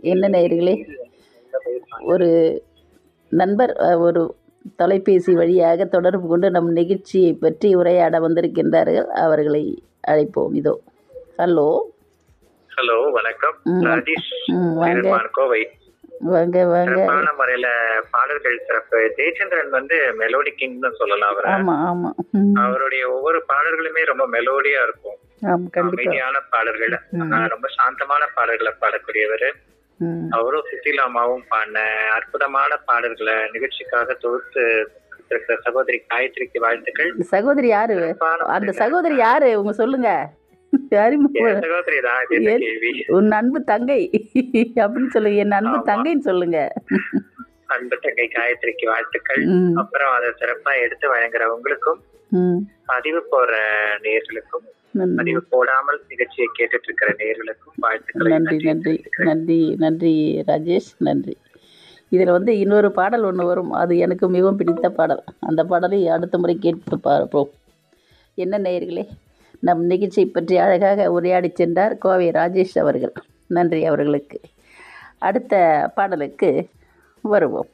என்ன நேயர்களே ஒரு நண்பர் அஹ், ஒரு தொலைபேசி வழியாக தொடர்பு கொண்டு நம் நிகழ்ச்சியை பற்றி உரையாட வந்திருக்கின்றார்கள் அவர்களை அழைப்போம் இதோ ஹலோ ஹலோ வணக்கம் ம். ராஜேஷ் ம், வாங்க. பெருமான் கோவை வாங்க வாங்க சிறப்பான முறையில பாடல்கள் சிறப்பு ஜெயச்சந்திரன் வந்து மெலோடி கிங்னு சொல்லலாம் அவரை ஆமாம் ஆமாம் ம் அவருடைய ஒவ்வொரு பாடல்களுமே ரொம்ப மெலோடியா இருக்கும் ஆமாம் கண்டிப்பாக அமைதியான பாடல்கள் ஆனா ரொம்ப சாந்தமான பாடல்களை பாடக்கூடியவர் ம் அவரும் சுசீலாமாவும் பாடின அற்புதமான பாடல்களை நிகழ்ச்சிக்காக தொகுத்து இருக்கிற சகோதரி காயத்ரிக்கு வாழ்த்துக்கள் இந்த சகோதரி யாரு சிறப்பான அந்த சகோதரி யாரு உங்க சொல்லுங்க அறிமுக என் சகோதரி தான் இது என்ன ஏன்? கேள்வி உன் அன்பு தங்கை அப்படின்னு சொல்லுங்க என் அன்பு ஆமா. தங்கைன்னு சொல்லுங்க அன்பு தங்கை காயத்ரிக்கு வாழ்த்துக்கள் ம் அப்புறம் அதை சிறப்பா எடுத்து வழங்குற உங்களுக்கும் ம் பதிவு போற நேர்களுக்கும் நன்றி பதிவு போடாமல் நிகழ்ச்சியை கேட்டுட்டு இருக்கிற நேர்களுக்கும் வாழ்த்துக்களை நன்றி நன்றி நன்றி நன்றி ராஜேஷ் நன்றி இதில் வந்து இன்னொரு பாடல் ஒன்று வரும் அது எனக்கு மிகவும் பிடித்த பாடல் அந்த பாடலை அடுத்த முறை கேட்டு பார்ப்போம் என்ன நேயர்களே நம் நிகழ்ச்சியை பற்றி அழகாக உரையாடி சென்றார் கோவை ராஜேஷ் அவர்கள் நன்றி அவர்களுக்கு அடுத்த பாடலுக்கு வருவோம்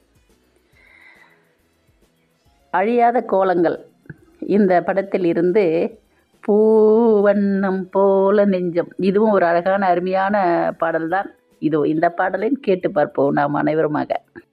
அழியாத கோலங்கள் இந்த படத்தில் இருந்து பூவண்ணம் போல நெஞ்சம் இதுவும் ஒரு அழகான அருமையான பாடல்தான் இதோ இந்த பாடலையும் கேட்டு பார்ப்போம் நாம் அனைவருமாக